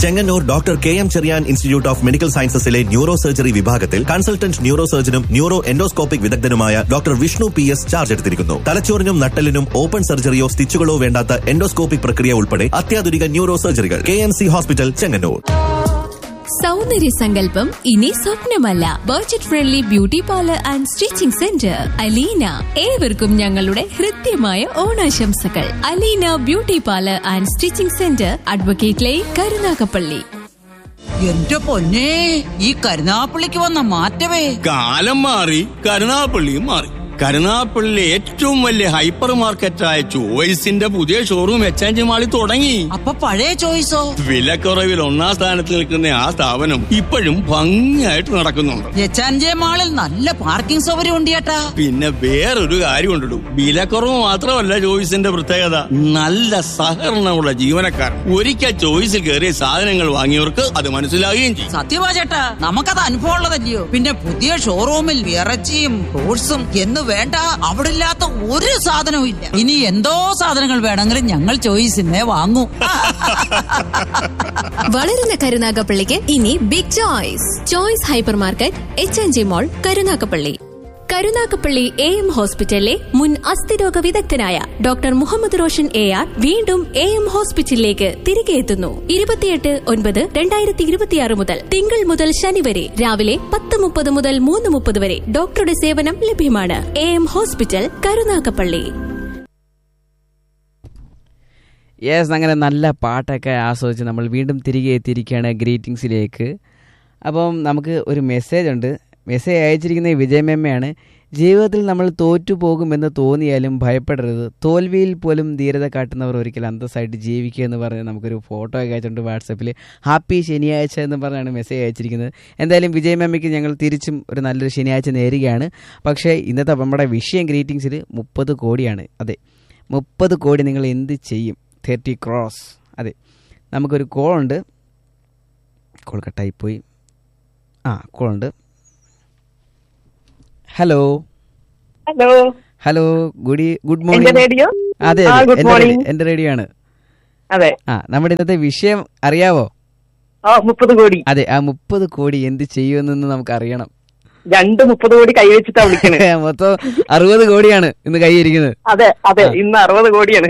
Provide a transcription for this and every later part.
Chengannur doctor K M Cherian institute of medical സയൻസസിലെ neuro surgery വിഭാഗത്തിൽ consultant neuro സർജനും neuro endoscopic വിദഗ്ധനുമായ doctor Vishnu P S charge എടുത്തിരിക്കുന്നു തലച്ചോറിനും നട്ടലിനും ഓപ്പൺ സർജറിയോ സ്റ്റിച്ചുകളോ വേണ്ടാത്ത എൻഡോസ്കോപ്പിക് പ്രക്രിയ ഉൾപ്പെടെ അത്യാധുനിക ന്യൂറോ സർജറികൾ K M C hospital Chengannur സൗന്ദര്യ സങ്കല്പം ഇനി സ്വപ്നമല്ല budget friendly beauty parlour and stitching centre Aleena ഏവർക്കും ഞങ്ങളുടെ ഹൃദ്യമായ ഓണാശംസകൾ Aleena beauty parlour and stitching centre advocate line Karunagappally എന്റെ പൊന്നെ ഈ കരുനാപ്പള്ളിക്ക് വന്ന മാറ്റമേ കാലം മാറി കരുനാപ്പള്ളിയും മാറി കരുനാപ്പള്ളിയിലെ ഏറ്റവും വലിയ ഹൈപ്പർ മാർക്കറ്റായ ചോയ്സിന്റെ പുതിയ ഷോറൂം എച്ച് മാളിൽ തുടങ്ങി അപ്പൊ പഴയ ചോയ്സോ വിലക്കുറവിൽ ഒന്നാം സ്ഥാനത്ത് നിൽക്കുന്ന ആ സ്ഥാപനം ഇപ്പോഴും ഭംഗിയായിട്ട് നടക്കുന്നുണ്ട് എച്ചാൻജെ മാളിൽ നല്ല പാർക്കിംഗ് സൗകര്യം ഉണ്ട് ചേട്ടാ പിന്നെ വേറൊരു കാര്യം ഉണ്ടിടും വിലക്കുറവ് മാത്രമല്ല ചോയ്സിന്റെ പ്രത്യേകത നല്ല സഹകരണമുള്ള ജീവനക്കാർ ഒരിക്കൽ ചോയ്സിൽ കയറിയ സാധനങ്ങൾ വാങ്ങിയവർക്ക് അത് മനസ്സിലാകുകയും ചെയ്യും സത്യമാ ചേട്ടാ നമുക്കത് അനുഭവം ഉള്ളതല്ലയോ പിന്നെ പുതിയ ഷോറൂമിൽ ഇറച്ചിയും ഫ്രൂട്ട്സും എന്ന് വേണ്ട അവിടെ ഇല്ലാത്ത ഒരു സാധനവും ഇല്ല ഇനി എന്തോ സാധനങ്ങൾ വേണമെങ്കിലും ഞങ്ങൾ ചോയ്സിനെ വാങ്ങൂ വളരുന്ന കരുനാഗപ്പള്ളിക്ക് ഇനി big choice choice hyper market H N G mall Karunagappally Karunagappally A M ഹോസ്പിറ്റലിലെ മുൻ അസ്ഥിരോഗ വിദഗ്ധനായ doctor Muhammad Roshan A R വീണ്ടും എ എം ഹോസ്പിറ്റലിലേക്ക് തിരികെ എത്തുന്നു ഇരുപത്തിയെട്ട് ഒൻപത് രണ്ടായിരത്തി ഇരുപത്തിയാറ് മുതൽ തിങ്കൾ മുതൽ ശനി വരെ രാവിലെ പത്ത് മുപ്പത് മുതൽ മൂന്ന് മുപ്പത് വരെ ഡോക്ടറുടെ സേവനം ലഭ്യമാണ് A M hospital Karunagappally yes അങ്ങനെ നല്ല പാട്ടൊക്കെ ആസ്വദിച്ച് നമ്മൾ വീണ്ടും തിരികെ എത്തിയിരിക്കുകയാണ് ഗ്രീറ്റിംഗ്സിലേക്ക് അപ്പം നമുക്ക് ഒരു മെസ്സേജ് ഉണ്ട് മെസ്സേജ് അയച്ചിരിക്കുന്നത് വിജയമ്മയാണ് ജീവിതത്തിൽ നമ്മൾ തോറ്റു പോകുമെന്ന് തോന്നിയാലും ഭയപ്പെടരുത് തോൽവിയിൽ പോലും ധീരത കാട്ടുന്നവർ ഒരിക്കലും അന്തസ്സായിട്ട് ജീവിക്കുക എന്ന് പറഞ്ഞ് നമുക്കൊരു ഫോട്ടോ ഒക്കെ അയച്ചിട്ടുണ്ട് വാട്സപ്പിൽ ഹാപ്പി ശനിയാഴ്ച എന്ന് പറഞ്ഞാണ് മെസ്സേജ് അയച്ചിരിക്കുന്നത് എന്തായാലും വിജയമ്മയ്ക്ക് ഞങ്ങൾ തിരിച്ചും ഒരു നല്ലൊരു ശനിയാഴ്ച നേരുകയാണ് പക്ഷേ ഇന്നത്തെ നമ്മുടെ വിഷയം ഗ്രീറ്റിംഗ്സിൽ മുപ്പത് കോടിയാണ് അതെ മുപ്പത് കോടി നിങ്ങൾ എന്ത് ചെയ്യും തേർട്ടി ക്രോസ് അതെ നമുക്കൊരു കോളുണ്ട് കോൾ കട്ടായി പോയി ആ കോളുണ്ട് hello hello hello good good എന്റെ മോർണിംഗ് റേഡിയോ അതെ ആ, അതെ good എന്റെ morning. റേഡിയോ- എന്റെ റേഡിയോ ആണ് അതെ ആ നമ്മുടെ ഇന്നത്തെ വിഷയം അറിയാവോ ആ മുപ്പത് കോടി അതെ ആ മുപ്പത് കോടി എന്ത് ചെയ്യുമെന്ന് നമുക്ക് അറിയണം രണ്ട് മുപ്പത് കോടി കൈവച്ചിട്ടാ വിളിക്കണേ മൊത്തം അറുപത് കോടിയാണ് ഇന്ന് കൈയിരിക്കുന്നത് അതെ അതെ ഇന്ന് അറുപത് കോടിയാണ്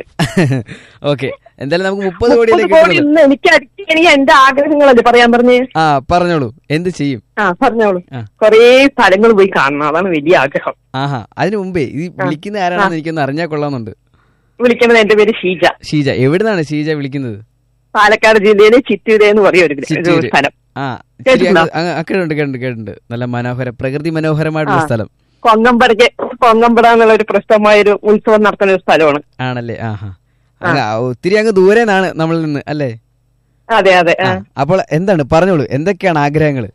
ഓക്കെ എന്തായാലും നമുക്ക് മുപ്പത് മുപ്പത് കോടിയിലേക്ക് കോടി കിട്ടുന്നത് ഇന്ന് എനിക്ക് അടിക്കണെങ്കിൽ എന്റെ ആഗ്രഹങ്ങളല്ലേ പറയാൻ പറഞ്ഞേ ആ പറഞ്ഞോളൂ എന്ത് ചെയ്യും ആ പറഞ്ഞോളൂ ആ. കൊറേ സ്ഥലങ്ങൾ പോയി കാണണം അതാണ് വലിയ ആഗ്രഹം ആഹാ അതിനു മുമ്പേ ഈ വിളിക്കുന്ന ആരാണെന്ന് എനിക്കൊന്ന് അറിഞ്ഞാൽ കൊള്ളാമെന്നുണ്ട് വിളിക്കണത് എന്റെ പേര് ഷീജ ഷീജ എവിടുന്നാണ് ഷീജ വിളിക്കുന്നത് പാലക്കാട് ജില്ലയിലെ ചിറ്റൂര് എന്ന് പറയും ഒരു ഗ്ര- ഒരു ചിറ്റൂര്. സ്ഥലം ആ കേട്ടിട്ടുണ്ടോ? കേട്ടുണ്ട് കേട്ടുണ്ട് കേട്ടുണ്ട് നല്ല മനോഹര പ്രകൃതി മനോഹരമായിട്ടുള്ള ആ. സ്ഥലം കൊങ്ങമ്പടക്ക് കൊങ്ങമ്പട എന്നുള്ള ഒരു പ്രശസ്തമായ ഒരു ഉത്സവം നടത്തുന്ന ഒരു സ്ഥലമാണ് ആണല്ലേ ആഹാ അങ്ങ് ആ, ഒത്തിരി അങ്ങ് ദൂരെ നിന്നാണ് നമ്മളിൽ നിന്ന് അല്ലേ അതെ അതെ ആ. ആ, അപ്പോൾ എന്താണ് പറഞ്ഞോളൂ എന്തൊക്കെയാണ് ആഗ്രഹങ്ങൾ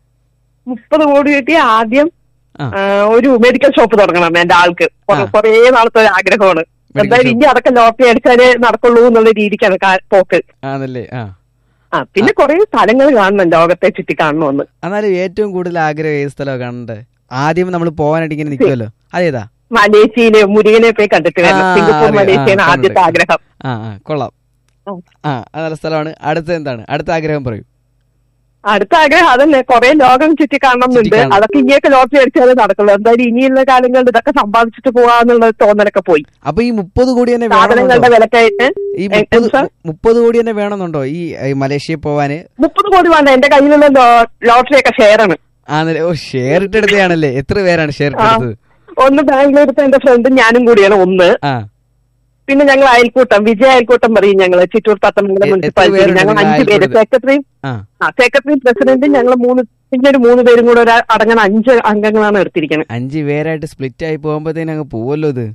മുപ്പത് കോടി കിട്ടി ആദ്യം ആ. ആ, ഒരു മെഡിക്കൽ ഷോപ്പ് തുടങ്ങണം എന്റെ ആൾക്ക് കൊറ- ആ. കുറേ നാളത്തെ ഒരു ആഗ്രഹമാണ് മെഡിക്കൽ എന്തായാലും ഷോപ്പ്. ഇനി അതൊക്കെ ലോട്ടറി അടിച്ചാലേ നടക്കുള്ളൂ എന്നുള്ള രീതിക്കാണ് കാ- പോക്ക് ആണല്ലേ ആ ആ പിന്നെ കുറേ സ്ഥലങ്ങൾ കാണണം ലോകത്തെ ചുറ്റി കാണണമെന്ന് എന്നാലും ഏറ്റവും കൂടുതൽ ആഗ്രഹം ഏത് സ്ഥലമാണ് കാണണ്ടേ ആദ്യം നമ്മൾ പോകാനായിട്ട് ഇങ്ങനെ നിൽക്കുമല്ലോ അതേതാ മലേഷ്യയിലെ മുരുകനെ പോയി കണ്ടിട്ട് വരണം ആ, സിംഗപ്പൂർ അറിയാം. മലേഷ്യയാണ് ആ, ആദ്യത്തെ കണ്ടിട്ടുണ്ട്. ആഗ്രഹം ആ ആ കൊള്ളാം ഉം. ആ അത് നല്ല സ്ഥലമാണ് അടുത്ത എന്താണ് അടുത്ത ആഗ്രഹം പറയൂ അടുത്ത ആഗ്രഹം അതന്നെ കുറെ ലോകം ചുറ്റി കാണണം എന്നുണ്ട് ചുറ്റി കാണണം. അതൊക്കെ ഇനിയൊക്കെ ലോട്ടറി അടിച്ചാലേ നടക്കുള്ളൂ എന്തായാലും ഇനിയുള്ള കാലങ്ങളിൽ ഇതൊക്കെ സമ്പാദിച്ചിട്ട് പോവാന്നുള്ള തോന്നലൊക്കെ പോയി അപ്പൊ ഈ മുപ്പത് കോടി തന്നെ സാധനങ്ങളുടെ വേണമെന്നുണ്ടോ വിലക്കയറ്റ് ഈ എ- മുപ്പത് എന്താ? മുപ്പത് കോടി തന്നെ വേണമെന്നുണ്ടോ ഈ ഈ മലേഷ്യയിൽ പോവാന് മുപ്പത് കോടി വേണ്ട എന്റെ കയ്യിലുള്ള ലോ- ലോട്ടറി ഒക്കെ ഷെയറാണ് ആണല്ലേ ഓ ഷെയർ ഇട്ടെടുത്തതാണല്ലേ എത്ര പേരാണ് ഷെയർ ആ. ഇട്ടെടുത്തത് ഒന്ന് ബാംഗ്ലൂരത്തെ എന്റെ ഫ്രണ്ടും ഞാനും കൂടിയാണ് ഒന്ന് ആ പിന്നെ ഞങ്ങൾ അയൽക്കൂട്ടം വിജയ അയൽക്കൂട്ടം പറയും ഞങ്ങൾ ചിറ്റൂർ പത്തമംഗലം എ- എത്ര മുനിസിപ്പാലിറ്റി പേരുണ്ട് ഞങ്ങൾ നിങ്ങൾ അഞ്ചു പേര് അയൽക്കൂട്ടത്തിൽ? സെക്രട്ടറിയും ആ ആ സെക്രട്ടറിയും പ്രസിഡന്റും ഞങ്ങൾ മൂന്ന് പിന്നെ ഒരു മൂന്ന് പേരും കൂടെ ഒരു അടങ്ങുന്ന അഞ്ച് അംഗങ്ങളാണ് എടുത്തിരിക്കുന്നത് അഞ്ച് പേരായിട്ട് സ്പ്ലിറ്റ് ആയി പോകുമ്പോഴത്തേനും അങ്ങ് പോവല്ലോ ഇത്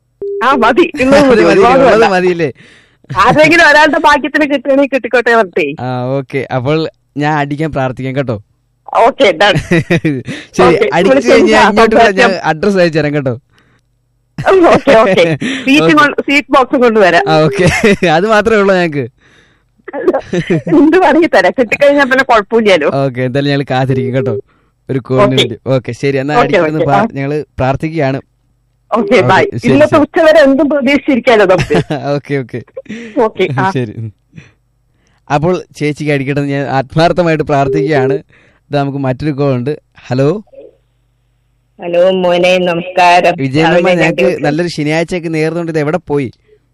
ആ മതി ഉള്ളത് അത് മതി, മതി, ഒരുപാട് ഉള്ളത് വേണ്ട. മതിയില്ലേ ആരെങ്കിലും ഒരാളുടെ ഭാഗ്യത്തിന് കിട്ടുകയാണെങ്കിൽ കിട്ടിക്കോട്ടെ പറഞ്ഞേ ആ ഓക്കെ അപ്പോൾ ഞാൻ അടിക്കാൻ പ്രാർത്ഥിക്കാം കേട്ടോ ഓക്കെ ഡൺ ശരി Okay, അടിച്ചു വിളിച്ച് കഴിഞ്ഞാൽ കഴിഞ്ഞാ ഇങ്ങോട്ട് വിടാം. ഞാൻ സംസാരിക്കാം. അഡ്രസ് അയച്ചു തരാം കേട്ടോ ഓക്കെ ഓക്കെ സീറ്റ് കൊണ്ട്- സീറ്റ് ബോക്സ് കൊണ്ടുവരാം ആ ഓക്കെ അത് മാത്രമേ ഉള്ളൂ ഞങ്ങക്ക് എന്ത് വേണമെങ്കിൽ തരാം കിട്ടിക്കഴിഞ്ഞാൽ പിന്നെ കുഴപ്പമില്ലല്ലോ ഓക്കെ എന്തായാലും ഞങ്ങൾ കാത്തിരിക്കും കേട്ടോ ഒരു കോളിന് Okay. വേണ്ടി ഓക്കെ ശരി എന്നാ Okay, അടിക്കുന്നത് okay, ആ. ഞങ്ങള് പ്രാർത്ഥിക്കുകയാണ് ഓക്കെ ബൈ Okay, ശരി, ഇന്നത്തെ ശരി. ഉച്ചവരെ എന്തും പ്രതീക്ഷിച്ചിരിക്കാലോ നമുക്ക് ഓക്കെ ഓക്കെ ഓക്കെ ആ ശരി ഉം. അപ്പോൾ ചേച്ചിക്ക് അടിക്കട്ടെ എന്ന് ഞാൻ ആത്മാർത്ഥമായിട്ട് പ്രാർത്ഥിക്കുകയാണ് ഇത് നമുക്ക് മറ്റൊരു കോൾ ഉണ്ട് ഹലോ ഹലോ മോനെ നമസ്കാരം വിജയമ്മ രാവിലെ ഞങ്ങൾക്ക് ഞാൻ നല്ലൊരു ശനിയാഴ്ചയൊക്കെ നേർന്നുകൊണ്ട് ഇത് എവിടെ പോയി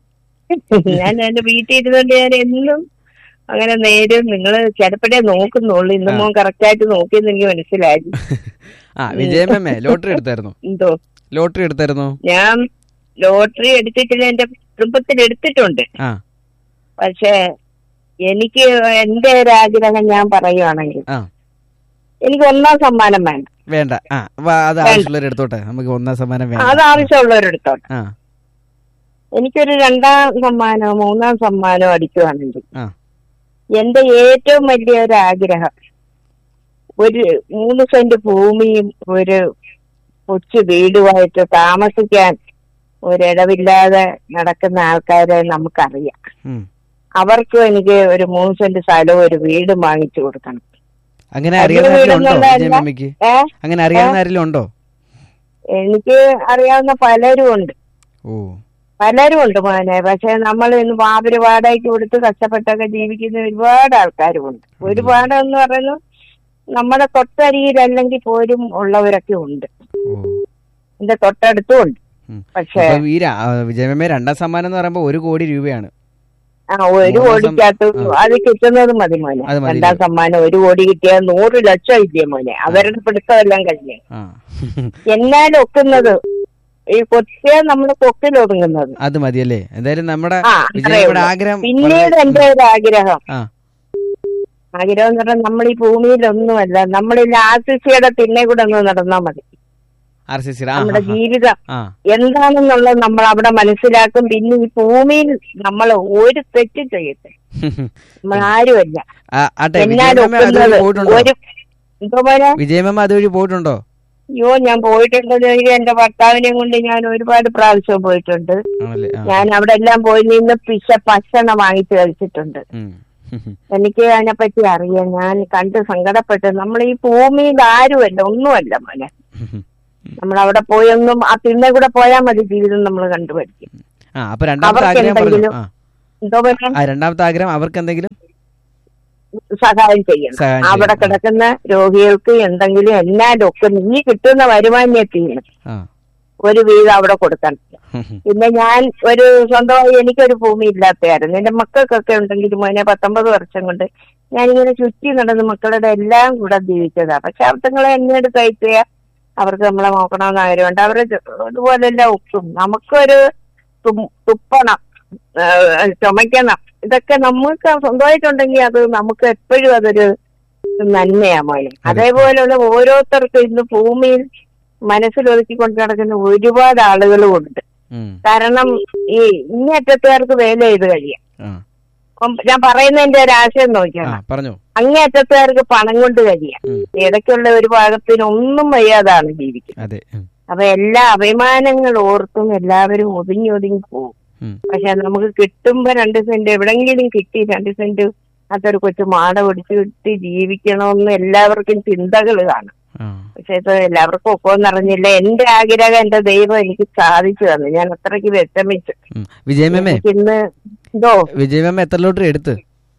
ഞാൻ എന്റെ വീട്ടിൽ ഇരുന്നുകൊണ്ട് ഞാൻ എന്നും അങ്ങനെ നേരും നിങ്ങൾ ചിലപ്പോഴേ നോക്കുന്നുള്ളൂ ഇന്ന് ആ. മോൻ കറക്റ്റ് ആയിട്ട് നോക്കിയെന്ന് എനിക്ക് മനസ്സിലായി ആ വിജയമ്മ ലോട്ടറി എടുത്തായിരുന്നോ എന്തോ ലോട്ടറി എടുത്തായിരുന്നോ ഞാൻ ലോട്ടറി എടുത്തിട്ടില്ല എന്റെ കുടുംബത്തിൽ എടുത്തിട്ടുണ്ട് ആ പക്ഷേ എനിക്ക് എന്റെ ഒരു ആഗ്രഹം ഞാൻ പറയുവാണെങ്കിൽ ആ എനിക്ക് ഒന്നാം സമ്മാനം വേണ്ട വേണ്ട ആ വാ, അത് ആവശ്യമുള്ളവർ എടുത്തോട്ടെ നമുക്ക് ഒന്നാം സമ്മാനം അത് വേണ്ട ആവശ്യമുള്ളവരെടുത്തോട്ടെ ആ എനിക്കൊരു രണ്ടാം സമ്മാനമോ മൂന്നാം സമ്മാനമോ അടിക്കുവാണെങ്കിൽ ആ എന്റെ ഏറ്റവും വലിയ ഒരു ആഗ്രഹം ഒരു മൂന്ന് സെന്റ് ഭൂമിയും ഒരു കൊച്ചു വീടുമായിട്ട് താമസിക്കാൻ ഒരിടവില്ലാതെ നടക്കുന്ന ആൾക്കാരെ നമുക്കറിയാം ഉം. അവർക്കും എനിക്ക് ഒരു മൂന്ന് സെന്റ് സ്ഥലവും ഒരു വീടും വാങ്ങിച്ചു കൊടുക്കണം അങ്ങനെ വലിയ അറിയാവുന്ന ആരെങ്കിലും ഉണ്ടോ വീടൊന്നുമല്ല. വിജയമ്മയ്ക്ക് ഏ അങ്ങനെ അറിയാവുന്ന ആരെങ്കിലും ഉണ്ടോ എനിക്ക് അറിയാവുന്ന പലരും ഉണ്ട് ഓ പലരും ഉണ്ട് മോനെ പക്ഷെ നമ്മൾ ഇന്ന് വാപര് വാടകയ്ക്ക് കൊടുത്ത് കഷ്ടപ്പെട്ടൊക്കെ ജീവിക്കുന്ന ഒരുപാട് ആൾക്കാരും ഉണ്ട് ഒരുപാട് എന്ന് പറയുന്നു നമ്മുടെ തൊട്ടരികിലല്ലെങ്കിൽ പോലും ഉള്ളവരൊക്കെ ഉണ്ട് ഓ എന്റെ തൊട്ടടുത്തും ഉണ്ട് ഉം. പക്ഷേ ഇപ്പൊ ഈ ര- ആ, വിജയമ്മ രണ്ടാം സമ്മാനം എന്ന് പറയുമ്പോൾ ഒരു കോടി രൂപയാണ് ആ ഒരു മൂന്നാം കോടിക്കകത്ത് സം- അത് കിട്ടുന്നത് മതി മോനെ അത് മതി. രണ്ടാം സമ്മാനം ഒരു കോടി കിട്ടിയാൽ നൂറ് ലക്ഷം ഇല്ലേ മോനെ അവരുടെ പിടുത്തമെല്ലാം കഴിഞ്ഞ് ആ എന്നാൽ ഒക്കുന്നത് ഈ കൊച്ചേ നമ്മൾ കൊക്കിൽ ഒതുങ്ങുന്നത് അത് മതിയല്ലേ എന്തായാലും നമ്മുടെ ആ അത്രേ വിജയമ്മയുടെ ഉള്ളൂ. ആഗ്രഹം പിന്നീട് വളരെ- എന്റെ ഒരു ആഗ്രഹം ആ ആഗ്രഹം എന്ന് പറഞ്ഞാൽ നമ്മൾ ഈ ഭൂമിയിലൊന്നുമല്ല നമ്മൾ ഈ ആർസിസിയുടെ തിന്നെ കൂടെ ഒന്ന് നടന്നാൽ മതി ആർ സി സി ആ നമ്മുടെ ആ, ജീവിതം ആ എന്താണെന്നുള്ളത് നമ്മൾ അവിടെ മനസ്സിലാക്കും പിന്നെ ഈ ഭൂമിയിൽ നമ്മൾ ഒരു തെറ്റും ചെയ്യട്ടെ നമ്മൾ ആരുമല്ല ആ, ആട്ടെ എന്നാൽ വിജയമ്മ അതുവഴി ഒക്കുന്നത് പോയിട്ടുണ്ടോ ഒരു എന്തോ പോലെ വിജയമ്മ അതുവഴി പോയിട്ടുണ്ടോ അയ്യോ ഞാൻ പോയിട്ടുണ്ടെന്ന് എനിക്ക് എന്റെ ഭർത്താവിനെയും കൊണ്ട് ഞാൻ ഒരുപാട് പ്രാവശ്യം പോയിട്ടുണ്ട് ആണല്ലേ ആ ഞാൻ അവിടെ എല്ലാം പോയി നിന്ന് പിശ ഭക്ഷണം വാങ്ങിച്ചു കഴിച്ചിട്ടുണ്ട് ഉം. എനിക്ക് അതിനെപ്പറ്റി അറിയാം ഞാൻ കണ്ട് സങ്കടപ്പെട്ട് നമ്മൾ ഈ ഭൂമിയിൽ ആരുമല്ല ഒന്നുമല്ല മോനെ നമ്മൾ അവിടെ പോയൊന്നും ആ പിന്നെ കൂടെ പോയാൽ മതി ജീവിതം നമ്മൾ കണ്ടുപഠിക്കും ആ അപ്പൊ രണ്ടാമത്തെ അവർക്ക് ആഗ്രഹം പറഞ്ഞു എന്തെങ്കിലും ആ എന്തോ പോലെ ആ രണ്ടാമത്തെ ആഗ്രഹം അവർക്ക് എന്തെങ്കിലും സഹായം ചെയ്യണം സഹായം അവിടെ ചെയ്യണം. കിടക്കുന്ന രോഗികൾക്ക് എന്തെങ്കിലും എന്നാലും ഒക്കെ നീ കിട്ടുന്ന വരുമാനത്തിൽ ആ ഒരു വീതം അവിടെ കൊടുക്കണം പിന്നെ ഞാൻ ഒരു സ്വന്തമായി എനിക്കൊരു ഭൂമി ഇല്ലാത്തയായിരുന്നു എന്റെ മക്കൾക്കൊക്കെ ഉണ്ടെങ്കിൽ മോനെ പത്തൊമ്പത് വർഷം കൊണ്ട് ഞാനിങ്ങനെ ചുറ്റി നടന്ന് മക്കളുടെ എല്ലാം കൂടെ ജീവിച്ചതാ പക്ഷെ അർത്ഥങ്ങളെ എന്നോട് കഴിക്കുക അവർക്ക് നമ്മളെ നോക്കണമെന്ന് ആഗ്രഹമുണ്ട് അവരെ ഇതുപോലെല്ലാം ഒക്കും നമുക്കൊരു തും- തുപ്പണം ആ, ചുമയ്ക്കണം ഇതൊക്കെ നമുക്ക് സ്വന്തമായിട്ടുണ്ടെങ്കിൽ അത് നമുക്ക് എപ്പോഴും അതൊരു നന്മയാ മോനെ അതേപോലെയുള്ള ഓരോരുത്തർക്കും ഇന്ന് ഭൂമിയിൽ മനസ്സിലൊതുക്കി കൊണ്ട് നടക്കുന്ന ഒരുപാട് ആളുകളും ഉണ്ട് ഉം. കാരണം ഈ ഇങ്ങേറ്റത്തുകാർക്ക് വേല ചെയ്ത് കഴിയാം ആ അപ്പം ഞാൻ പറയുന്നതിന്റെ ഒരു ആശയം ആ നോക്കിയാണ് പറഞ്ഞോ അങ്ങേറ്റത്തുകാർക്ക് പണം കൊണ്ട് കഴിയാം ഉം. ഇടയ്ക്കുള്ള ഒരു ഭാഗത്തിന് ഒന്നും വയ്യാതാണ് ജീവിക്കുന്നത് അതെ ഉം. അപ്പൊ എല്ലാ അഭിമാനങ്ങൾ ഓർത്തും എല്ലാവരും ഒതുങ്ങി ഒതുങ്ങി പോകും ഉം. പക്ഷെ നമുക്ക് കിട്ടുമ്പോ രണ്ട് സെന്റ് എവിടെങ്കിലും കിട്ടി രണ്ട് സെന്റ് അതൊരു കൊച്ചു മാട പിടിച്ചു കിട്ടി ജീവിക്കണമെന്ന് എല്ലാവർക്കും ചിന്തകൾ കാണും ആ പക്ഷെ ഇത് എല്ലാവർക്കും ഒപ്പം അറിഞ്ഞില്ല എന്റെ ആഗ്രഹം എന്റെ ദൈവം എനിക്ക് സാധിച്ചു തന്നു ഞാൻ അത്രയ്ക്ക് വിഷമിച്ചു ഉം. വിജയമ്മേ ഇന്ന് ഇതോ വിജയമ്മ എത്ര ലോട്ടറി എടുത്ത്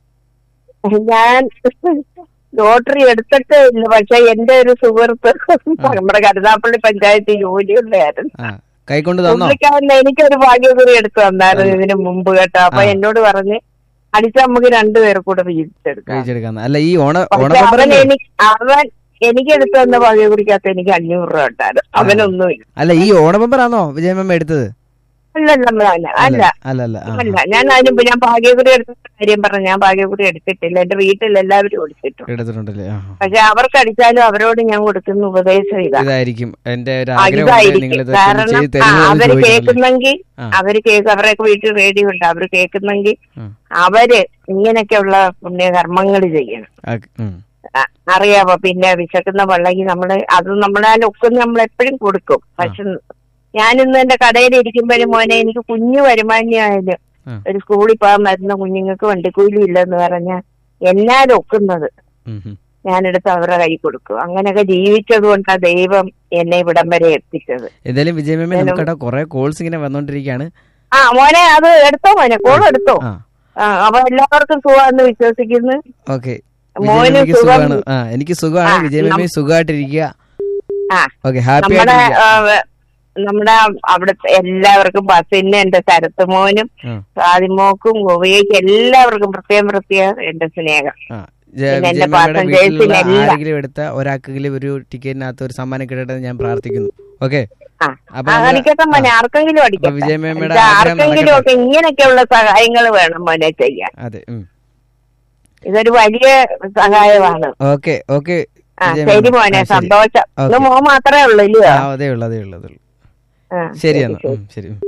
ഞാൻ ലോട്ടറി എടുത്തിട്ടേ ഇല്ല പക്ഷെ എന്റെ ഒരു സുഹൃത്ത് നമ്മുടെ കരുനാപ്പള്ളി പഞ്ചായത്ത് ജോലിയുള്ളായിരുന്നു ആ കൈകൊണ്ട് തന്നോ പുള്ളിക്കാരൻ എനിക്കൊരു ഭാഗ്യക്കുറി എടുത്തു തന്നായിരുന്നു ഇതിന് മുമ്പ് കേട്ടോ അപ്പൊ ആ. എന്നോട് പറഞ്ഞ് അടിച്ച നമുക്ക് രണ്ടുപേർ കൂടെ വീതിച്ചെടുക്കാം കഴിച്ചെടുക്കാന്ന് അല്ല ഈ ഓണ പക്ഷെ അവൻ ഓണപ്പറമ്പ് എനിക്ക് അവൻ എനിക്ക് എടുത്തു തന്ന ഭാഗ്യക്കുറിക്കകത്ത് എനിക്ക് അഞ്ഞൂറ് രൂപ ഉണ്ടായിരുന്നു അവനൊന്നുമില്ല അല്ല ഈ ഓണപ്പമ്പറാണോ വിജയമ്മ എടുത്തത് അല്ലല്ല മോനെ, അല്ല അല്ല അല്ല ആ അല്ല ഞാൻ അതിന് മുമ്പ് ഞാൻ ഭാഗ്യക്കുറി എടുത്ത കാര്യം പറഞ്ഞു ഞാൻ ഭാഗ്യക്കുറി എടുത്തിട്ടില്ല എന്റെ വീട്ടിൽ എല്ലാവരും എടുത്തിട്ടുണ്ട് എടുത്തിട്ടുണ്ടല്ലേ ആ പക്ഷെ അവർക്ക് അടിച്ചാലും അവരോട് ഞാൻ കൊടുക്കുന്ന ഉപദേശം ഇതാ ഇതായിരിക്കും എന്റെ ഒരു ആ, ആഗ്രഹം ഇതായിരിക്കും നിങ്ങൾ ഇത് കാരണം ചെയ്ത് ആ, തരുമോ എന്ന് അവര് ചോദിക്കണം കേൾക്കുന്നെങ്കിൽ ആ. അവര് കേക്ക് അവരൊക്കെ വീട്ടിൽ റേഡിയോ ഉണ്ട് അവര് കേൾക്കുന്നെങ്കിൽ ഉം. അവര് ഇങ്ങനെയൊക്കെയുള്ള പുണ്യകർമ്മങ്ങൾ ചെയ്യണം ആ, ഉം. ആ, അറിയാവോ പിന്നെ വിശക്കുന്ന വെള്ളമെങ്കിൽ നമ്മള് അത് നമ്മളാൽ ഒക്കും നമ്മൾ എപ്പോഴും കൊടുക്കും പക്ഷെ ഞാനിന്ന് എന്റെ കടയിൽ ഇരിക്കുമ്പോഴും മോനെ എനിക്ക് കുഞ്ഞു വരുമാനിയായാലും ആ. ഒരു സ്കൂളിൽ പോകാൻ വരുന്ന കുഞ്ഞുങ്ങൾക്ക് വണ്ടിക്കൂലി ഇല്ലെന്ന് പറഞ്ഞ എന്നാലും ഒക്കുന്നത് ഉം, ഉം. ഞാനെടുത്ത് അവരുടെ കൈ കൊടുക്കും അങ്ങനെയൊക്കെ ജീവിച്ചത് കൊണ്ടാ ദൈവം എന്നെ ഇവിടം വരെ എത്തിച്ചത് എന്തായാലും വിജയമ്മ നമുക്കവിടെ കുറെ കോൾസ് ഇങ്ങനെ വന്നോണ്ടിരിക്കുകയാണ് ആ മോനെ അത് എടുത്തോ മോനെ കോൾ എടുത്തോ ആ ആ അപ്പൊ എല്ലാവർക്കും സുഖമാണെന്ന് വിശ്വസിക്കുന്നു ഓക്കെ മോന് വിജയമേമിക്ക് സുഖം- സുഖമാണ് ആ എനിക്ക് സുഖമാണ് ആ, വിജയമേമി സുഖമായിട്ടിരിക്കുക ആ ഓക്കെ ഹാപ്പി നമ്മുടെ ആയിട്ടിരിക്കുക ആ, വ- നമ്മുടെ അവിടുത്തെ എല്ലാവർക്കും ബസ്സിന് എന്റെ ശരത്ത് മോനും ആ. ആദിമോക്കും ഗോവയ്ക്കും എല്ലാവർക്കും പ്രത്യേകം പ്രത്യേകം എന്റെ സ്നേഹം ആ ജ- പിന്നെ എന്റെ വിജയമേമിയുടെ വീട്ടിലുള്ള passengers-നെല്ലാം. ആരെങ്കിലും എടുത്ത ഒരാൾക്കെങ്കിലും ഒരു ടിക്കറ്റിനകത്ത് ഒരു സമ്മാനം കിട്ടട്ടെ എന്ന് ഞാൻ പ്രാർത്ഥിക്കുന്നു ഓക്കെ ആ അപ്പൊ ആ, നമ്മള് അടിക്കട്ടെ മോനെ ആർക്കെങ്കിലും അടിക്കട്ടെ അപ്പൊ വിജയമേമിയുടെ ഇത് ആഗ്രഹം ആർക്കെങ്കിലും നടക്കട്ടെ. ഒക്കെ ഇങ്ങനെയൊക്കെയുള്ള സഹായങ്ങൾ വേണം മോനെ ചെയ്യാൻ അതെ ഉം. ഇതൊരു വലിയ സഹായമാണ് ഓക്കെ ഓക്കെ ആ വിജയമേമി. ശരി മോനെ ആ, ശരി. സന്തോഷം ഇന്ന് ഓക്കെ. മോൻ മാത്രമേ ഉള്ളൂ ഇല്ലയോ ആ അതേ ഉള്ളൂ അതേ ഉള്ളൂ അതേ ഉള്ളൂ ആ, ശരി എന്നാ ഉം, ശരി ഉം.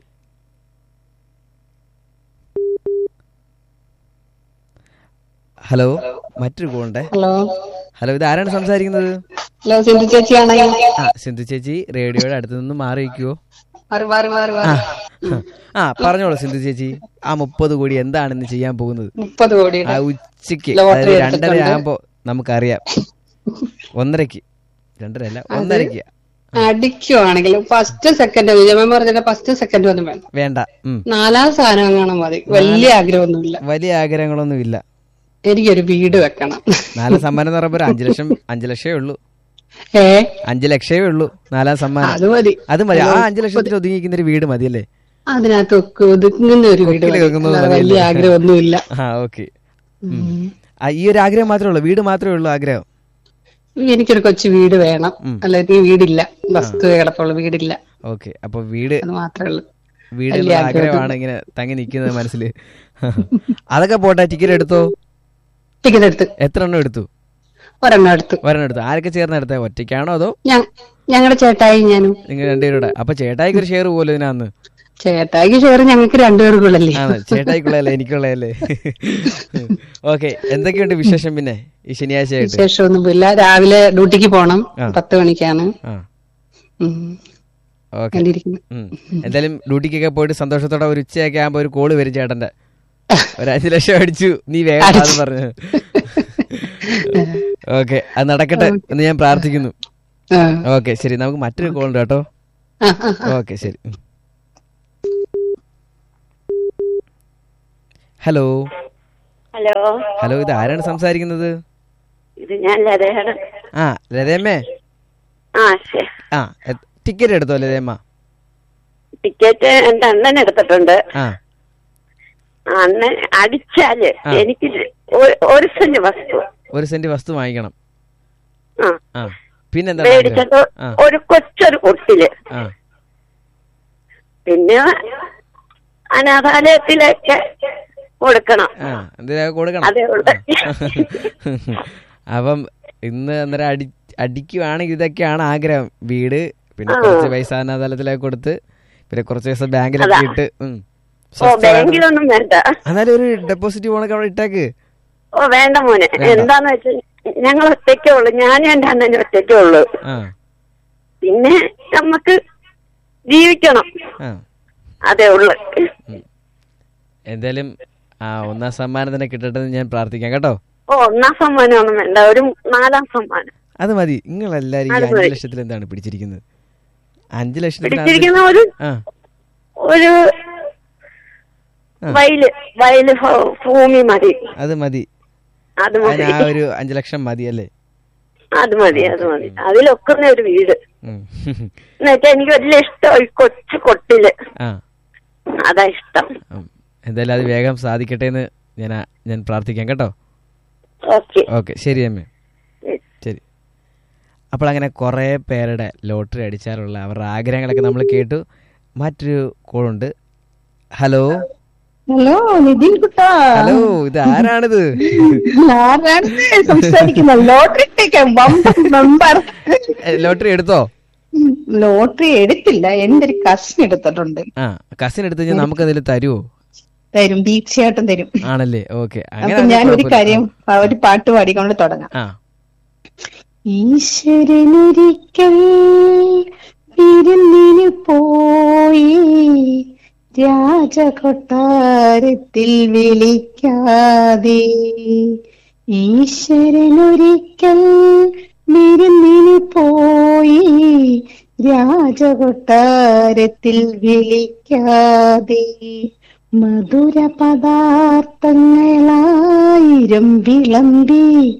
ഹലോ മറ്റൊരു കോളുണ്ടേ ഹലോ ഹലോ ഇത് ആരാണ് സംസാരിക്കുന്നത് ഹലോ സിന്ധു ചേച്ചിയാണെങ്കിൽ ആ സിന്ധു ചേച്ചി റേഡിയോയുടെ അടുത്ത് നിന്ന് മാറി വയ്ക്കുവോ മാറി മാറി മാറി ആ മാറി ആ പറഞ്ഞോളൂ സിന്ധു ചേച്ചി ആ മുപ്പത് കോടി എന്താണെന്ന് ചെയ്യാൻ പോകുന്നത് മുപ്പത് കോടി ആ ഉച്ചക്ക് ലോട്ടറി അതായത് രണ്ടര എടുത്തിട്ടുണ്ട്. ആകുമ്പോ നമുക്കറിയാം ഒന്നരക്ക് രണ്ടര അല്ല ഒന്നരക്ക് അടിക്കുവാണെങ്കിൽ ഫസ്റ്റ് സെക്കൻഡ് വിജയമ പറഞ്ഞിട്ട് ഫസ്റ്റ് സെക്കൻഡ് ഒന്നും വേണ്ട വേണ്ട ഉം. നാലാം സാധനം കാണാൻ മതി വലിയ ആഗ്രഹമൊന്നുമില്ല വലിയ ആഗ്രഹങ്ങളൊന്നും ഇല്ല എനിക്കൊരു വീട് വെക്കണം നാലാം സമ്മാനം എന്ന് പറയുമ്പോൾ ഒരു അഞ്ചു ലക്ഷം അഞ്ചു ലക്ഷമേ ഉള്ളൂ ഏ അഞ്ചു ലക്ഷമേ ഉള്ളൂ നാലാം സമ്മാനം അത് മതി അത് മതി ആ അഞ്ചു ലക്ഷത്തിൽ ഒതുങ്ങിക്കുന്ന ഒരു വീട് മതിയല്ലേ അതിനകത്ത് ഒക്കെ ഒതുങ്ങുന്ന ഒരു വീട് കൊക്കില് മതി. ഒതുങ്ങുന്നത് അല്ലാതെ മതിയല്ലേ? വലിയ ആഗ്രഹമൊന്നുമില്ല ആ ഓക്കെ ഈ ഒരു ആഗ്രഹം മാത്രമേ ഉള്ളൂ വീട് മാത്രമേ ഉള്ളൂ ആഗ്രഹം എനിക്കൊരു കൊച്ചു വീട് വേണം അല്ലെങ്കിൽ വീടില്ല വസ്തു കിടപ്പുള്ള വീടില്ല ഓക്കെ അപ്പൊ വീട് അത് മാത്രമേ ഉള്ളൂ വീടിനുള്ള വലിയ ആഗ്രഹം. ആഗ്രഹമാണ് ഇങ്ങനെ തങ്ങി നിൽക്കുന്നത് മനസ്സിൽ അതൊക്കെ പോട്ടെ ടിക്കറ്റ് എടുത്തോ ടിക്കറ്റ് എടുത്ത് എത്ര എണ്ണം എടുത്തു ഒരെണ്ണം എടുത്തു ഒരെണ്ണം എടുത്തു ആരൊക്കെ ചേർന്ന് എടുത്തേ ഒറ്റയ്ക്കാണോ അതോ ഞങ്ങളുടെ ചേട്ടായി ഞാനും നിങ്ങൾ രണ്ടുപേരുടെ അപ്പൊ ചേട്ടായിക്ക് ഒരു ഷെയർ പോലും ഇതിനകത്ത് ചേട്ടായിക്ക് ഷെയർ ഞങ്ങൾക്ക് രണ്ടുപേർക്കുള്ളല്ലേ ആണ് ചേട്ടായിക്കുള്ളതല്ലേ എനിക്കുള്ളതല്ലേ ഓക്കെ എന്തൊക്കെയുണ്ട് വിശേഷം പിന്നെ ഈ ശനിയാഴ്ചയായിട്ട് വിശേഷമൊന്നുമില്ല രാവിലെ ഡ്യൂട്ടിക്ക് പോണം ആ. പത്ത് മണിക്കാണ് ആ ഉം. ഓക്കെ അങ്ങനെ ഇരിക്കുന്നു. എന്തായാലും ഡ്യൂട്ടിക്കൊക്കെ പോയിട്ട് സന്തോഷത്തോടെ ഒരു ഉച്ചയൊക്കെ ആകുമ്പോ ഒരു കോള് വരും ചേട്ടന്റെ ഒരു അഞ്ചു ലക്ഷം അടിച്ചു നീ വേഗം അടിച്ചു. വാന്ന് പറഞ്ഞു ഓക്കെ അത് നടക്കട്ടെ എന്ന് ഞാൻ പ്രാർത്ഥിക്കുന്നു ആ. ഓക്കെ ശരി നമുക്ക് മറ്റൊരു കോൾ ഉണ്ട് കേട്ടോ ആ, ആ, ആ. ഓക്കെ ശരി ഉം. ഹലോ ഹലോ ഹലോ ഇത് ആരാണ് സംസാരിക്കുന്നത് ഇത് ഞാൻ ലതയാണ് ആ ലതയമ്മേ ആ ശരി ആ എ- ടിക്കറ്റ് എടുത്തോ ലതയമ്മ ടിക്കറ്റ് എന്റെ അണ്ണൻ എടുത്തിട്ടുണ്ട് ആ അണ്ണൻ അടിച്ചാല് ആ. എനിക്ക് ഒരു- ഒരു സെന്റ് വസ്തു ഒരു സെന്റ് വസ്തു വാങ്ങിക്കണം ആ ആ പിന്നെന്താ മേടിച്ചിട്ട് ആ ഒരു കൊച്ചൊരു കുട്ടില് ആ പിന്നെ അനാഥാലയത്തിലൊക്കെ കൊടുക്കണം ആ എന്തിനാ കൊടുക്കണം അതേ ഉള്ളു അപ്പം ഇന്ന് അന്നേരം അടി അടിക്കുവാണെങ്കിൽ ഇതൊക്കെയാണ് ആഗ്രഹം വീട് പിന്നെ ആ. കുറച്ച് പൈസ അനാഥാലയത്തിലേക്ക് കൊടുത്ത് പിന്നെ കുറച്ച് ദിവസം ബാങ്കിലൊക്കെ അതാ. ഇട്ട് ഉം. ഓ സ്വസ്ഥമായിട്ട് ബാങ്കിലൊന്നും വേണ്ട എന്നാലും ഒരു ഡെപ്പോസിറ്റ് പോണൊക്കെ അവിടെ ഇട്ടേക്ക് ഓ വേണ്ട മോനെ വേണ്ട. എന്താന്ന് വെച്ചാൽ ഞങ്ങൾ ഒറ്റയ്ക്കേ ഉള്ളു ഞാനും എന്റെ അണ്ണനും ഒറ്റയ്ക്കേ ഉള്ളു ആ പിന്നെ നമുക്ക് ജീവിക്കണം ആ അതേ ഉള്ളു എന്തായാലും ആ ഒന്നാം സമ്മാനം തന്നെ കിട്ടട്ടെ എന്ന് ഞാൻ പ്രാർത്ഥിക്കാം കേട്ടോ ഓ ഒന്നാം സമ്മാനമൊന്നും വേണ്ട ഒരു നാലാം സമ്മാനം അത് മതി നിങ്ങളെല്ലാരും ഈ അത് അഞ്ചു മതി. ലക്ഷത്തിൽ എന്താണ് പിടിച്ചിരിക്കുന്നത് അഞ്ചു ലക്ഷത്തിൽ പിടിച്ചിരിക്കുന്ന ഒരു ആ ഒരു ആ. വയല് വയല് ഭൂ- ഭൂമി മതി അത് മതി അത് മതി അതിന് ആ ഒരു അഞ്ചു ലക്ഷം മതി അല്ലേ അത് മതി അത് മതി അതിലൊക്കുന്ന ഒരു വീട് ഉം. എന്നുവെച്ചാ എനിക്ക് വലിയ ഇഷ്ടം ഈ കൊച്ചു കൊട്ടില് ആ അതാ ഇഷ്ടം ഉം. എന്തായാലും അത് വേഗം സാധിക്കട്ടെ എന്ന് ഞാൻ ആ- ഞാൻ പ്രാർത്ഥിക്കാം കേട്ടോ ഓക്കെ ഓക്കെ ശരി അമ്മേ ശരി അപ്പോൾ അങ്ങനെ കുറേ പേരുടെ ലോട്ടറി അടിച്ചാലുള്ള അവരുടെ ആഗ്രഹങ്ങളൊക്കെ നമ്മൾ കേട്ടു മറ്റൊരു കോളുണ്ട് ഹലോ ഹലോ നിതിൻ കുട്ടാ ഹലോ ഇത് ആരാണിത് ആരാണ് സംസാരിക്കുന്നത് ലോട്ടറി ടിക്കറ്റ് ബമ്പർ മെമ്പർ ഏ, ലോട്ടറി എടുത്തോ ലോട്ടറി എടുത്തില്ല എന്റെ ഒരു കസിൻ എടുത്തിട്ടുണ്ട് ആ കസിൻ എടുത്ത് കഴിഞ്ഞാൽ നമുക്ക് അതിൽ തരുമോ തരും തീർച്ചയായിട്ടും തരും ആണല്ലേ ഓക്കെ അപ്പൊ ഞാൻ ഒരു കാര്യം ആ, ഒരു പാട്ട് പാടിക്കൊണ്ട് തുടങ്ങാം ആ ഈശ്വരനൊരിക്കൽ വിരുന്നിന് പോയി രാജകൊട്ടാരത്തിൽ വിളിക്കാതെ ഈശ്വരനൊരിക്കൽ വിരുന്നിന് പോയി രാജകൊട്ടാരത്തിൽ വിളിക്കാതെ മധുര പദാർത്ഥങ്ങളായിരം വിളമ്പി